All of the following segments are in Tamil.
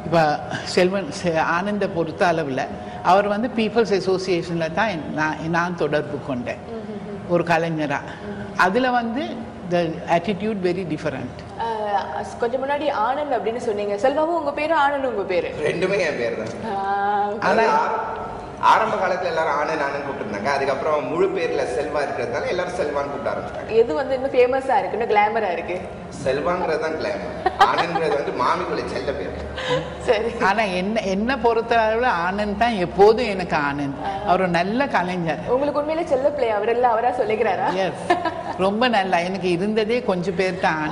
இப்போ செல்வன் செ- ஆனந்த பொறுத்த அளவில் அவர் வந்து பீப்புள்ஸ் அசோசியேஷனில் தான் என்- நான் நான் தொடர்பு கொண்டேன் ஒரு கலைஞராக அதில் வந்து the attitude very different ah கொஞ்சம் முன்னாடி ஆனந்த் அப்படின்னு சொன்னீங்க செல்வாவும் உங்க பேரு ஆனந்த் உங்க பேரு ரெண்டுமே என் பேர் தான் ஆஹ் அதாவது ஆர- ஆரம்ப காலத்துல எல்லாரும் ஆனந்த் ஆனந்த் கூப்பிட்டுருந்தாங்க அதுக்கப்புறம் முழு பேர்ல செல்வா இருக்கிறதுனால எல்லாரும் செல்வான்னு கூப்பிட ஆரம்பிச்சிட்டாங்க எது வந்து இன்னும் ஃபேமஸா இருக்கு இன்னும் கிளாமரா இருக்கு செல்வாங்கிறது தான் கிளாமர் ஆனந்த்ன்றது வந்து மாமிக்குள்ள செல்ல பேர் சரி ஆனால் என்ன என்னை பொறுத்த அளவில் ஆனந்த் தான் எப்போதும் எனக்கு ஆனந்த் அவர் ஒரு நல்ல கலைஞர் உங்களுக்கு உண்மையிலே செல்ல பிள்ளை அவர் இல்ல அவரா சொல்லிக்கிறாரா எஸ் ரொம்ப நல்லா எனக்கு இருந்ததே கொஞ்சம் பேர் தான்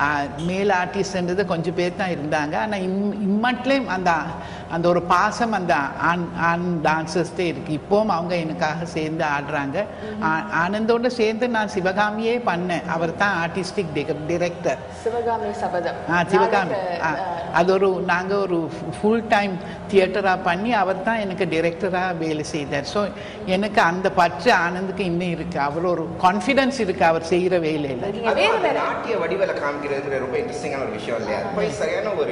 மேல் ஆர்டிஸ்ட்ன்றது கொஞ்சம் பேர் தான் இருந்தாங்க ஆனால் இம் இம்மட்லேயும் அந்த அந்த ஒரு பாசம் அந்த ஆண் ஆண் டான்சர்ஸ்டே இருக்கு இப்போவும் அவங்க எனக்காக சேர்ந்து ஆடுறாங்க ஆ- ஆனந்தோட சேர்ந்து நான் சிவகாமியே பண்ணேன் அவர் தான் ஆர்டிஸ்டிக் டிரெக்டர் சிவகாமி சபதம் ஆ சிவகாமி நாடக, ஆ, ஆஹ், அது ஒரு நாங்கள் ஒரு ஃபுல் டைம் தியேட்டராக பண்ணி அவர் தான் எனக்கு டிரெக்டராக வேலை செய்தார் ஸோ எனக்கு அந்த பற்று ஆனந்துக்கு இன்னும் இருக்கு அவர் ஒரு கான்ஃபிடன்ஸ் இருக்கு அவர் செய்கிற வேலையில் நீங்க அது வேற அந்த வேற நாட்டிய வடிவல காமிக்கிறது ரொம்ப இன்ட்ரெஸ்டிங்கான ஒரு விஷயம் இல்லையா அது போய் சரியான ஒரு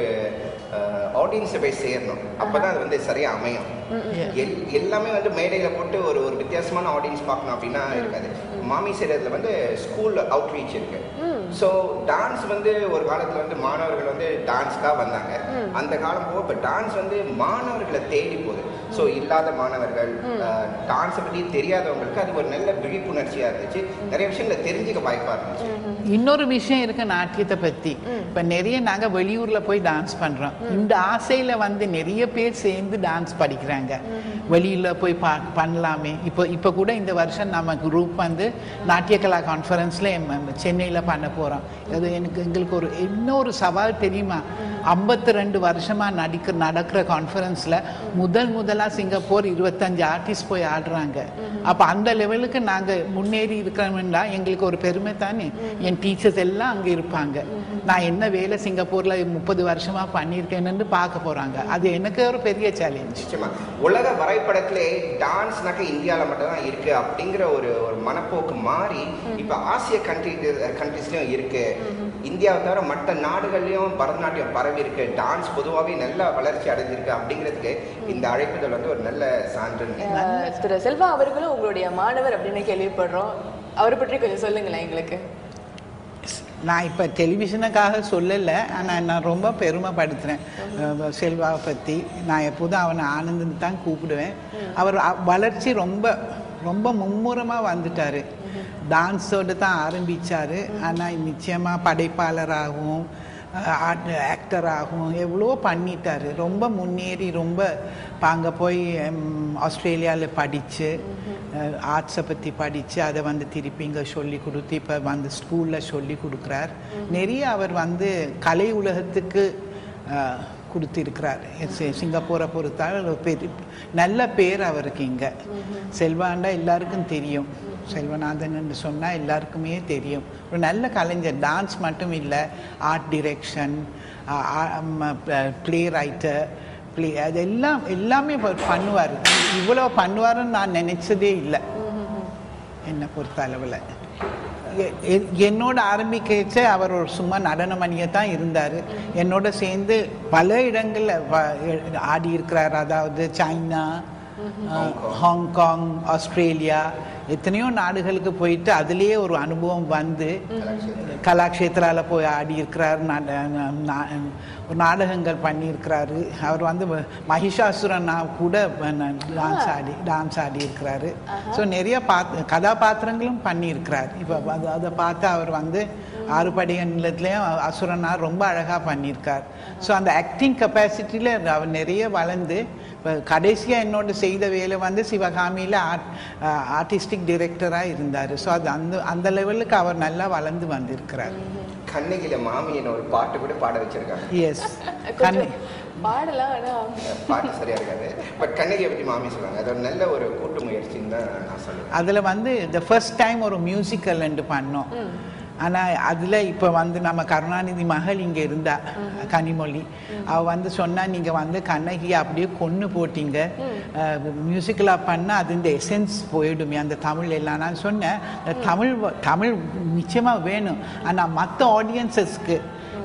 ஆடியன்ஸை போய் சேரணும் அப்பதான் அது வந்து சரியா அமையும் எல்- எல்லாமே வந்து மேடையில போட்டு ஒரு ஒரு வித்தியாசமான ஆடியன்ஸ் பார்க்கணும் அப்படின்னா இருக்காது மாமி செய்யறதுல வந்து ஸ்கூல் அவுட்ரீச் இருக்கு ஸோ டான்ஸ் வந்து ஒரு காலத்துல வந்து மாணவர்கள் வந்து டான்ஸ்க்காக வந்தாங்க அந்த காலம் போக இப்போ டான்ஸ் வந்து மாணவர்களை தேடி போகுது ஸோ இல்லாத மாணவர்கள் டான்ஸை பற்றி தெரியாதவங்களுக்கு அது ஒரு நல்ல விழிப்புணர்ச்சியா இருந்துச்சு நிறைய விஷயங்களை தெரிஞ்சுக்க வாய்ப்பா இருந்துச்சு இன்னொரு விஷயம் இருக்கு நாட்டியத்தை பத்தி இப்ப நிறைய நாங்க வெளியூர்ல போய் டான்ஸ் பண்றோம் இந்த ஆசையில வந்து நிறைய பேர் சேர்ந்து டான்ஸ் படிக்கிறாங்க வெளியில போய் பா பண்ணலாமே இப்போ இப்போ கூட இந்த வருஷம் நம்ம குரூப் வந்து நாட்டியகலா கான்ஃபரன்ஸ்ல சென்னையில பண்ண போறோம் அது எனக்கு எங்களுக்கு ஒரு இன்னொரு சவால் தெரியுமா ஐம்பத்தி ரெண்டு வருஷமா நடிக்க நடக்கிற கான்ஃபரன்ஸ்ல முதல் முதலா சிங்கப்பூர் இருபத்தஞ்சு ஆர்டிஸ்ட் போய் ஆடுறாங்க அப்ப அந்த லெவலுக்கு நாங்க முன்னேறி இருக்கிறோம்னா எங்களுக்கு ஒரு பெருமை தானே என் டீச்சர்ஸ் எல்லாம் அங்க இருப்பாங்க நான் என்ன வேலை சிங்கப்பூர்ல முப்பது வருஷமா பண்ணியிருக்கேன்னு பார்க்க போறாங்க அது எனக்கு ஒரு பெரிய சேலஞ்ச் நிச்சயமா உலக வரைபடத்திலே டான்ஸ்னாக்க இந்தியாவில் மட்டும் தான் இருக்கு அப்படிங்கிற ஒரு ஒரு மனப்போக்கு மாறி இப்ப ஆசிய கண்ட்ரி கண்ட்ரிஸ்லயும் இருக்கு இந்தியாவை தவிர மற்ற நாடுகள்லயும் பரதநாட்டியம் பரவி இருக்கு டான்ஸ் பொதுவாகவே நல்ல வளர்ச்சி அடைஞ்சிருக்கு அப்படிங்கிறதுக்கு இந்த அழைப்புதல் வந்து ஒரு நல்ல சான்று ஆஹ், திரு செல்வா அவர்களும் உங்களுடைய மாணவர் அப்படின்னு கேள்விப்படுறோம் அவரை பற்றி கொஞ்சம் சொல்லுங்களேன் எங்களுக்கு நான் இப்போ டெலிவிஷனுக்காக சொல்லலை ஆனால் நான் ரொம்ப பெருமைப்படுத்துகிறேன் அஹ் செல்வாவை பற்றி நான் எப்போதும் அவனை ஆனந்தன் தான் கூப்பிடுவேன் அவர் அ- வளர்ச்சி ரொம்ப ரொம்ப மும்முரமாக வந்துட்டார் டான்ஸோடு தான் ஆரம்பித்தார் ஆனால் நிச்சயமாக படைப்பாளராகவும் ஆக்டராகவும் எவ்வளோ பண்ணிட்டாரு ரொம்ப முன்னேறி ரொம்ப இப்போ அங்கே போய் ஆஸ்திரேலியாவில் படித்து ஆர்ட்ஸை பற்றி படித்து அதை வந்து திருப்பி இங்கே சொல்லி கொடுத்து இப்போ வந்து ஸ்கூலில் சொல்லி கொடுக்குறார் நிறைய அவர் வந்து கலை உலகத்துக்கு அஹ், கொடுத்திருக்கிறார் சி- சிங்கப்பூரை பொறுத்தால் ஒரு பெரிய நல்ல பேர் அவருக்கு இங்கே செல்வாண்டா எல்லாருக்கும் தெரியும் செல்வநாதன் சொன்னால் எல்லாருக்குமே தெரியும் ஒரு நல்ல கலைஞர் டான்ஸ் மட்டும் இல்லை art direction play writer play அதெல்லாம் எல்லாமே அவர் பண்ணுவார் இவ்வளோ பண்ணுவாருன்னு நான் நினைச்சதே இல்லை என்னை பொறுத்த அளவில் எ- எ- என்னோட ஆரம்பிக்கச்ச அவர் ஒரு சும்மா நடனமணியை தான் இருந்தார் என்னோட சேர்ந்து பல இடங்களில் ஆடி இருக்கிறார் அதாவது சைனா அஹ், ஹாங்காங் ஆஸ்திரேலியா எத்தனையோ நாடுகளுக்கு போயிட்டு அதுலேயே ஒரு அனுபவம் வந்து கலாக்ஷேத்ரால போய் ஆடி இருக்கிறார் ஒரு நாடகங்கள் பண்ணியிருக்கிறாரு அவர் வந்து மகிஷாசுரனா கூட டான்ஸ் ஆடி டான்ஸ் ஆடி இருக்கிறாரு ஸோ நிறைய பாத் கதாபாத்திரங்களும் பண்ணியிருக்கிறார் இப்போ அது அதை பார்த்து அவர் வந்து ஆறுபடை நிலத்துலேயும் அசுரனா ரொம்ப அழகாக பண்ணியிருக்கார் ஸோ அந்த ஆக்டிங் கெப்பாசிட்டியில் அவர் நிறைய வளர்ந்து இப்போ கடைசியாக என்னோட செய்த வேலை வந்து சிவகாமியில் ஆர்ட் ஆர்டிஸ்டிக் டைரக்டராக இருந்தார் ஸோ அது அந்த அந்த லெவலுக்கு அவர் நல்லா வளர்ந்து வந்திருக்கிறார் கண்ணகில மாமியின் ஒரு பாட்டு கூட பாட வச்சிருக்காங்க எஸ் கண்ணி கொஞ்சம் பாடலாம் ஆனா பாட்டு சரியா இருக்காது பட் கண்ணகியை பற்றி மாமி சொல்லுவாங்க அது ஒரு நல்ல ஒரு கூட்டு முயற்சின்னு தான் நான் சொல்லுவேன் அதில் வந்து த ஃபர்ஸ்ட் டைம் ஒரு மியூசிக்கல் ரெண்டு பண்ணோம் ஆனால் அதில் இப்போ வந்து நம்ம கருணாநிதி மகள் இங்கே இருந்தா கனிமொழி அவள் வந்து சொன்னா நீங்கள் வந்து கண்ணகியை அப்படியே கொன்று போட்டீங்க மியூசிக்கலாக பண்ணால் அது இந்த எசன்ஸ் போயிடுமே அந்த தமிழ் எல்லாம் நான் சொன்னேன் இந்த தமிழ் வ- தமிழ் நிச்சயமாக வேணும் ஆனால் மற்ற ஆடியன்சஸ்க்கு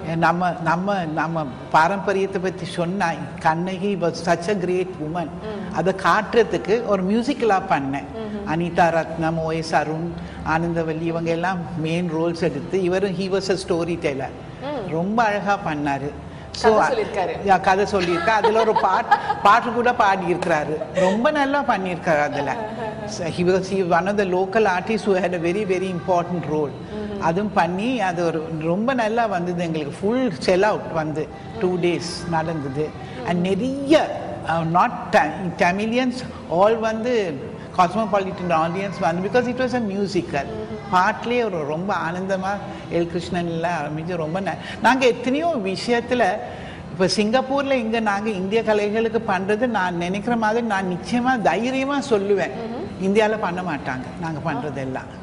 நம்ம நம்ம நம்ம பாரம்பரியத்தை பற்றி சொன்னா Kannagi was such a great woman அதை காட்டுறதுக்கு ஒரு மியூசிக்கலாக பண்ணேன் அனிதா ரத்னம் ஓஎஸ் அருண் ஆனந்தவல்லி இவங்க எல்லாம் மெயின் ரோல்ஸ் எடுத்து இவரும் he was a storyteller ரொம்ப அழகா பண்ணாரு So, கதை சொல்லியிருக்காரு. யா, கதை சொல்லியிருக்கா அதுல ஒரு பாட் பாட்டு கூட பாடி இருக்கிறாரு ரொம்ப நல்லா பண்ணியிருக்காரு அதுல he was he one of the local artist who had a very very important role அதுவும் பண்ணி அது ஒரு ரொம்ப நல்லா வந்தது எங்களுக்கு ஃபுல் செல் அவுட் வந்து டூ டேஸ் நடந்தது அண்ட் நிறைய நாட் தமிழியன்ஸ் ஆல் வந்து காஸ்மோபாலிட்டன் ஆடியன்ஸ் வந்து because it was a musical பாட்டிலே ஒரு ரொம்ப ஆனந்தமாக எல் கிருஷ்ணன்ல ஆரம்பிச்சு ரொம்ப ந- நாங்க எத்தனையோ விஷயத்துல இப்போ சிங்கப்பூர்ல இங்க நாங்க இந்திய கலைகளுக்கு பண்றது நான் நினைக்கிற மாதிரி நான் நிச்சயமா தைரியமா சொல்லுவேன் இந்தியால பண்ண மாட்டாங்க நாங்க பண்றதெல்லாம்